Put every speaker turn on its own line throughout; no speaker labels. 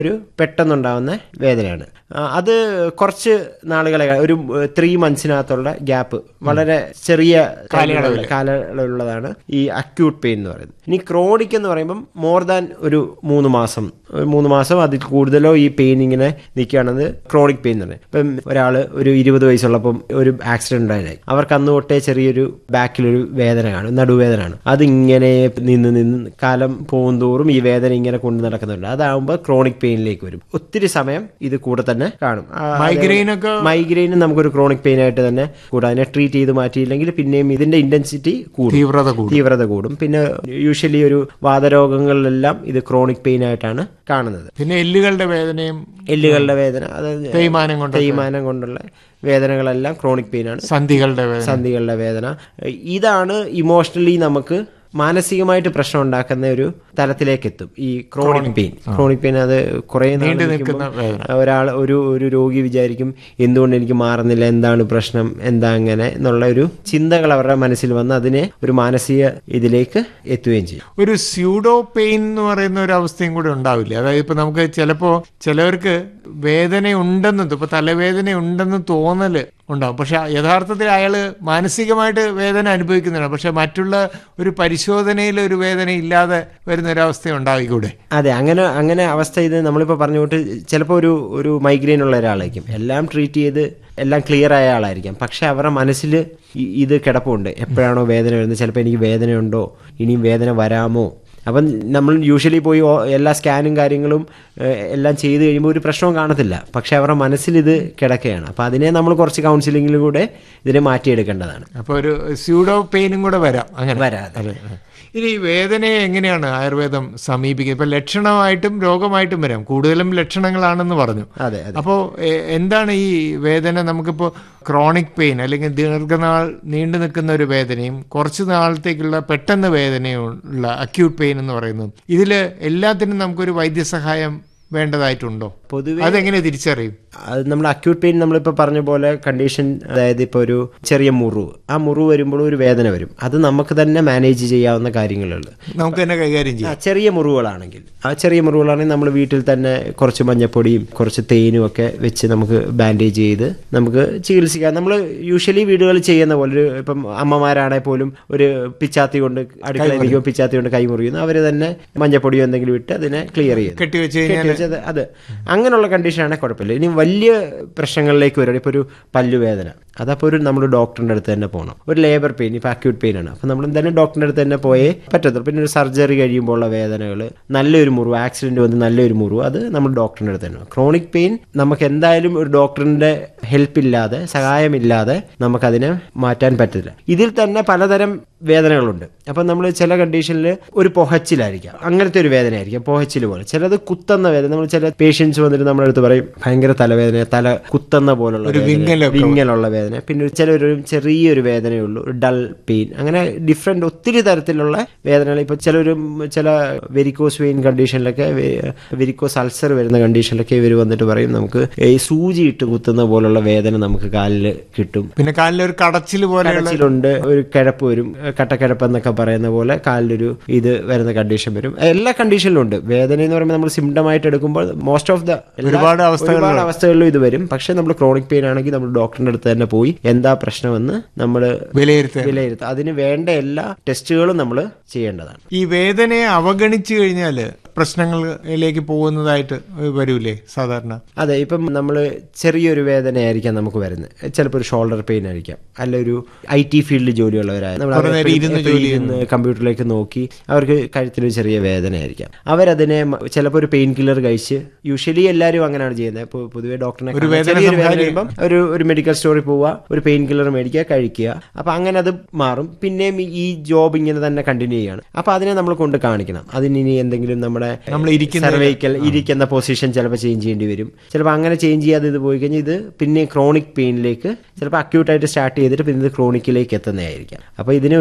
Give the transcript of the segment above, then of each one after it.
ഒരു പെട്ടെന്നുണ്ടാവുന്ന വേദനയാണ് ആ, അത് കുറച്ച് നാളുകളെ ഒരു ത്രീ മന്ത്സിനകത്തുള്ള ഗ്യാപ്പ് വളരെ ചെറിയ കാലയളവിൽ കാലയളവിലുള്ളതാണ് ഈ അക്യൂട്ട് പെയിൻ എന്ന് പറയുന്നത് ഇനി ക്രോണിക് എന്ന് പറയുമ്പം മോർ ദാൻ ഒരു മൂന്ന് മാസം ഒരു മൂന്ന് മാസം അതിൽ കൂടുതലോ ഈ പെയിൻ ഇങ്ങനെ നിൽക്കുകയാണെന്ന് ക്രോണിക് പെയിൻ എന്ന് പറയുന്നത് ഇപ്പം ഒരാൾ ഒരു ഇരുപത് വയസ്സുള്ളപ്പം ഒരു ആക്സിഡന്റ് ഉണ്ടായി അവർക്ക് അന്ന് തൊട്ടേ ചെറിയൊരു ബാക്കിലൊരു വേദന കാണും നടുവേദനയാണ് അതിങ്ങനെ നിന്ന് നിന്ന് കാലം പോകുന്തോറും ഈ വേദന ഇങ്ങനെ കൊണ്ട് നടക്കുന്നുണ്ട് അതാവുമ്പോൾ ക്രോണിക് പെയിനിലേക്ക് വരും ഒത്തിരി സമയം ഇത് കൂടെ തന്നെ കാണും ആ,
മൈഗ്രെയിൻ ഒക്കെ
മൈഗ്രെയിനും നമുക്കൊരു ക്രോണിക് പെയിൻ ആയിട്ട് തന്നെ കൂടാ അതിനെ ട്രീറ്റ് ചെയ്ത് മാറ്റിയില്ലെങ്കിൽ പിന്നെയും ഇതിന്റെ ഇന്റൻസിറ്റി കൂടും
തീവ്രത കൂടും
തീവ്രത കൂടും പിന്നെ യൂഷ്വലി ഒരു വാതരോഗങ്ങളിലെല്ലാം ഇത് ക്രോണിക് പെയിൻ ആയിട്ടാണ് കാണുന്നത്
പിന്നെ എല്ലുകളുടെ വേദനയും
എല്ലുകളുടെ വേദന അതായത്
തേയ്മാനം കൊണ്ട്
തേയ്മാനം കൊണ്ടുള്ള വേദനകളെല്ലാം ക്രോണിക് പെയിൻ ആണ്
സന്ധികളുടെ വേദന
സന്ധികളുടെ വേദന ഇതാണ് ഇമോഷണലി നമുക്ക് മാനസികമായിട്ട് പ്രശ്നം ഉണ്ടാക്കുന്ന ഒരു തലത്തിലേക്ക് എത്തും ഈ ക്രോണിക് പെയിൻ ക്രോണിക് പെയിൻ അത് കുറേ നാൾ
നീണ്ടു
നിൽക്കുമ്പോൾ
നിൽക്കുന്ന വേദന
ഒരാൾ ഒരു ഒരു രോഗി വിചാരിക്കും എന്തുകൊണ്ട് എനിക്ക് മാറുന്നില്ല എന്താണ് പ്രശ്നം എന്താ അങ്ങനെ എന്നുള്ള ഒരു ചിന്തകൾ അവരുടെ മനസ്സിൽ വന്ന് അതിനെ ഒരു മാനസിക ഇതിലേക്ക് എത്തുകയും ചെയ്യും
ഒരു സ്യൂഡോ പെയിൻ എന്ന് പറയുന്ന ഒരു അവസ്ഥയും കൂടെ ഉണ്ടാവില്ലേ അതായത് ഇപ്പൊ നമുക്ക് ചിലപ്പോ ചിലവർക്ക് വേദന ഉണ്ടെന്ന് ഇപ്പൊ തലവേദന ഉണ്ടെന്ന് തോന്നല് ഉണ്ടാവും പക്ഷെ യഥാർത്ഥത്തിൽ അയാൾ മാനസികമായിട്ട് വേദന അനുഭവിക്കുന്നുണ്ട് പക്ഷെ മറ്റുള്ള ഒരു പരിശോധനയിൽ ഒരു വേദന ഇല്ലാതെ വരുന്ന ഒരു അവസ്ഥ ഉണ്ടായിക്കൂടെ
അതെ അങ്ങനെ അങ്ങനെ അവസ്ഥ ഇത് നമ്മളിപ്പോൾ പറഞ്ഞു വിട്ട് ചിലപ്പോൾ ഒരു ഒരു മൈഗ്രെയിൻ ഉള്ള ഒരാളായിരിക്കും എല്ലാം ട്രീറ്റ് ചെയ്ത് എല്ലാം ക്ലിയർ ആയ ആളായിരിക്കും പക്ഷെ അവരുടെ മനസ്സിൽ ഇ- ഇത് കിടപ്പുണ്ട് എപ്പോഴാണോ വേദന വരുന്നത് ചിലപ്പോൾ എനിക്ക് വേദനയുണ്ടോ ഇനിയും വേദന വരാമോ അപ്പം നമ്മൾ യൂഷ്വലി പോയി ഓ- എല്ലാ സ്കാനും കാര്യങ്ങളും ഏഹ്, എല്ലാം ചെയ്ത് കഴിയുമ്പോൾ ഒരു പ്രശ്നവും കാണത്തില്ല പക്ഷെ അവരുടെ മനസ്സിൽ ഇത് കിടക്കുകയാണ് അപ്പോൾ അതിനെ നമ്മൾ കുറച്ച് കൗൺസിലിങ്ങിലൂടെ ഇതിനെ മാറ്റിയെടുക്കേണ്ടതാണ്
അപ്പൊ ഒരു സ്യൂഡോ പെയിനും കൂടെ വരാം അങ്ങനെ
വരാതെ
അതെ. ഇനി ഈ വേദനയെ എങ്ങനെയാണ് ആയുർവേദം സമീപിക്കുന്നത് ഇപ്പൊ ലക്ഷണമായിട്ടും രോഗമായിട്ടും വരാം കൂടുതലും ലക്ഷണങ്ങളാണെന്ന് പറഞ്ഞു
അതെ അതെ
അപ്പോൾ എന്താണ് ഈ വേദന നമുക്കിപ്പോൾ ക്രോണിക് പെയിൻ അല്ലെങ്കിൽ ദീർഘനാൾ നീണ്ടു നിൽക്കുന്ന ഒരു വേദനയും കുറച്ച് നാളത്തേക്കുള്ള പെട്ടെന്ന് വേദനയും ഉള്ള അക്യൂട്ട് പെയിൻ എന്ന് പറയുന്നത് ഇതിൽ എല്ലാത്തിനും നമുക്കൊരു വൈദ്യസഹായം വേണ്ടതായിട്ടുണ്ടോ
പൊതുവെ
അതെങ്ങനെ തിരിച്ചറിയും
അത് നമ്മൾ അക്യൂട്ട് പെയിൻ നമ്മളിപ്പോൾ പറഞ്ഞ പോലെ കണ്ടീഷൻ അതായത് ഇപ്പോൾ ഒരു ചെറിയ മുറിവ് ആ മുറിവ് വരുമ്പോൾ ഒരു വേദന വരും അത് നമുക്ക് തന്നെ മാനേജ് ചെയ്യാവുന്ന കാര്യങ്ങളുള്ളൂ
നമുക്ക് തന്നെ കൈകാര്യം ചെയ്യാം
ആ ചെറിയ മുറിവുകളാണെങ്കിൽ ആ ചെറിയ മുറിവുകളാണെങ്കിൽ നമ്മൾ വീട്ടിൽ തന്നെ കുറച്ച് മഞ്ഞപ്പൊടിയും കുറച്ച് തേനും ഒക്കെ വെച്ച് നമുക്ക് ബാൻഡേജ് ചെയ്ത് നമുക്ക് ചികിത്സിക്കാം നമ്മൾ യൂഷ്വലി വീടുകളിൽ ചെയ്യുന്ന പോലെ ഒരു ഇപ്പം അമ്മമാരാണെങ്കിൽ പോലും ഒരു പിച്ചാത്തി കൊണ്ട് അടുക്കളയിലേക്ക് പിച്ചാത്തി കൊണ്ട് കൈ മുറിയുന്നു അവർ തന്നെ മഞ്ഞപ്പൊടിയോ എന്തെങ്കിലും ഇട്ട് അതിനെ ക്ലിയർ ചെയ്യും
കെട്ടിവെച്ച് കഴിഞ്ഞാൽ
കെട്ടിവെച്ചത് അത് അങ്ങനെയുള്ള കണ്ടീഷനാണെങ്കിൽ കുഴപ്പമില്ല ഇനി വലിയ പ്രശ്നങ്ങളിലേക്ക് വരും ഇപ്പോൾ ഒരു പല്ലുവേദന അതപ്പോൾ ഒരു നമ്മൾ ഡോക്ടറിൻ്റെ അടുത്ത് തന്നെ പോകണം ഒരു ലേബർ പെയിൻ ഇപ്പോൾ അക്യൂട്ട് പെയിൻ ആണ് അപ്പോൾ നമ്മൾ എന്തായാലും ഡോക്ടറിൻ്റെ അടുത്ത് തന്നെ പോയേ പറ്റത്തുള്ളൂ പിന്നെ ഒരു സർജറി കഴിയുമ്പോൾ ഉള്ള വേദനകൾ നല്ലൊരു മുറിവ് ആക്സിഡന്റ് വന്ന് നല്ലൊരു മുറിവ് അത് നമ്മൾ ഡോക്ടറിൻ്റെ അടുത്ത് തന്നെ ക്രോണിക് പെയിൻ നമുക്ക് എന്തായാലും ഒരു ഡോക്ടറിൻ്റെ ഹെൽപ്പ് ഇല്ലാതെ സഹായമില്ലാതെ നമുക്കതിനെ മാറ്റാൻ പറ്റില്ല ഇതിൽ തന്നെ പലതരം വേദനകളുണ്ട് അപ്പം നമ്മൾ ചില കണ്ടീഷനിൽ ഒരു പൊഹച്ചിലായിരിക്കാം അങ്ങനത്തെ ഒരു വേദനയായിരിക്കും പൊഹച്ചിൽ പോലെ ചിലത് കുത്തുന്ന വേദന നമ്മൾ ചില പേഷ്യൻസ് വന്നിട്ട് നമ്മുടെ അടുത്ത് പറയും ഭയങ്കര തലവേദന തല കുത്തുന്ന പോലുള്ള
ഒരു
വേദന,
വിങ്ങലൊക്കെ
വിങ്ങലുള്ള വേദന പിന്നെ ഒരു ചിലൊരു ചെറിയൊരു വേദനയുള്ളൂ ഒരു ഡൾ പെയിൻ അങ്ങനെ ഡിഫറെന്റ് ഒത്തിരി തരത്തിലുള്ള വേദനകൾ ഇപ്പൊ ചിലൊരു ചില വെരിക്കോസ് വെയിൻ കണ്ടീഷനിലൊക്കെ വെരിക്കോസ് അൾസർ വരുന്ന കണ്ടീഷനിലൊക്കെ ഇവർ വന്നിട്ട് പറയും നമുക്ക് ഈ സൂചി ഇട്ട് കുത്തുന്ന പോലുള്ള വേദന നമുക്ക് കാലിൽ കിട്ടും
പിന്നെ കാലിലൊരു കടച്ചിൽ പോലെയുള്ള
കടച്ചിലുണ്ട് ഒരു കിഴപ്പ് വരും കട്ടക്കിഴപ്പ് എന്നൊക്കെ പറയുന്ന പോലെ കാലിലൊരു ഇത് വരുന്ന കണ്ടീഷൻ വരും എല്ലാ കണ്ടീഷനിലും ഉണ്ട് വേദന എന്ന് പറയുമ്പോൾ നമ്മൾ സിംറ്റം ആയിട്ട് എടുക്കുമ്പോൾ മോസ്റ്റ് ഓഫ് ദ
ഒരുപാട് അവസ്ഥകൾ
ഒരുപാട് അവസ്ഥകളിലും ഇത് വരും പക്ഷെ നമ്മൾ ക്രോണിക് പെയിൻ ആണെങ്കിൽ നമ്മൾ ഡോക്ടറിന്റെ അടുത്ത് തന്നെ പോയി എന്താ പ്രശ്നമെന്ന് നമ്മൾ
വിലയിരുത്തുക
വിലയിരുത്തുക അതിന് വേണ്ട എല്ലാ ടെസ്റ്റുകളും നമ്മൾ ചെയ്യേണ്ടതാണ്
ഈ വേദനയെ അവഗണിച്ചു കഴിഞ്ഞാല് പ്രശ്നങ്ങളിലേക്ക് പോകുന്നതായിട്ട് വരൂലേ സാധാരണ
അതെ ഇപ്പം നമ്മൾ ചെറിയൊരു വേദനയായിരിക്കാം നമുക്ക് വരുന്നത് ചിലപ്പോൾ ഒരു ഷോൾഡർ പെയിൻ ആയിരിക്കാം അല്ല ഒരു ഐ ടി ഫീൽഡിൽ ജോലിയുള്ളവരായ നമ്മൾ
കുറേ നേരം ഇരുന്ന് ജോലി
ഇരുന്ന് കമ്പ്യൂട്ടറിലേക്ക് നോക്കി അവർക്ക് കഴുത്തിലൊരു ചെറിയ വേദനയായിരിക്കാം അവരതിനെ മ- ചിലപ്പോൾ ഒരു പെയിൻ കില്ലർ കഴിച്ച് യൂഷ്വലി എല്ലാവരും അങ്ങനെയാണ് ചെയ്യുന്നത് ഇപ്പോൾ പൊതുവെ ഡോക്ടറിനെ
ഒരു
കാണാൻ
വേദന
ചെറിയൊരു വേദന
സംഹാരി-
വരുമ്പം ഒരു ഒരു മെഡിക്കൽ സ്റ്റോറിൽ പോവുക ഒരു പെയിൻ കില്ലർ മേടിക്കുക കഴിക്കുക അപ്പം അങ്ങനെ അത് മാറും പിന്നെയും ഈ- ഈ ജോബ് ഇങ്ങനെ തന്നെ കണ്ടിന്യൂ ചെയ്യണം അപ്പം അതിനെ നമ്മൾ കൊണ്ട് കാണിക്കണം അതിന് ഇനി എന്തെങ്കിലും നമ്മുടെ
നമ്മൾ ഇരിക്കുന്ന
സർവൈക്കൽ ഇരിക്കുന്ന പൊസിഷൻ ചിലപ്പോൾ ചേഞ്ച് ചെയ്യേണ്ടി വരും ചിലപ്പോൾ അങ്ങനെ ചേഞ്ച് ചെയ്യാതെ ഇത് പോയി കഴിഞ്ഞാൽ ഇത് പിന്നെ ക്രോണിക് പെയിനിലേക്ക് ചിലപ്പോൾ അക്യൂട്ടായിട്ട് സ്റ്റാർട്ട് ചെയ്തിട്ട് പിന്നെ ഇത് ക്രോണിക്കിലേക്ക് എത്തുന്നതായിരിക്കാം അപ്പോൾ ഇതിനെ ഒരു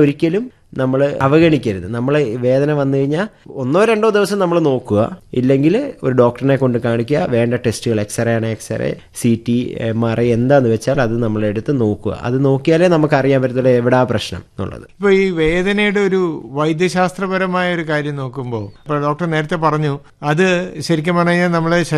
ഒരിക്കലും നമ്മൾ അവഗണിക്കരുത് നമ്മൾ വേദന വന്നു കഴിഞ്ഞാൽ ഒന്നോ രണ്ടോ ദിവസം നമ്മൾ നോക്കുക ഇല്ലെങ്കിൽ ഒരു ഡോക്ടറിനെ കൊണ്ട് കാണിക്കുക വേണ്ട ടെസ്റ്റുകൾ എക്സ്റേ ആണ് x ray C T M R I എന്താന്ന് വെച്ചാൽ അത് നമ്മളെടുത്ത് നോക്കുക അത് നോക്കിയാലേ നമുക്ക് അറിയാൻ പറ്റത്തുള്ളൂ എവിടാ പ്രശ്നം എന്നുള്ളത്
ഇപ്പൊ ഈ വേദനയുടെ ഒരു വൈദ്യശാസ്ത്രപരമായ ഒരു കാര്യം നോക്കുമ്പോൾ ഇപ്പൊ ഡോക്ടർ നേരത്തെ പറഞ്ഞു അത് ശരിക്കും പറഞ്ഞു കഴിഞ്ഞാൽ നമ്മളെ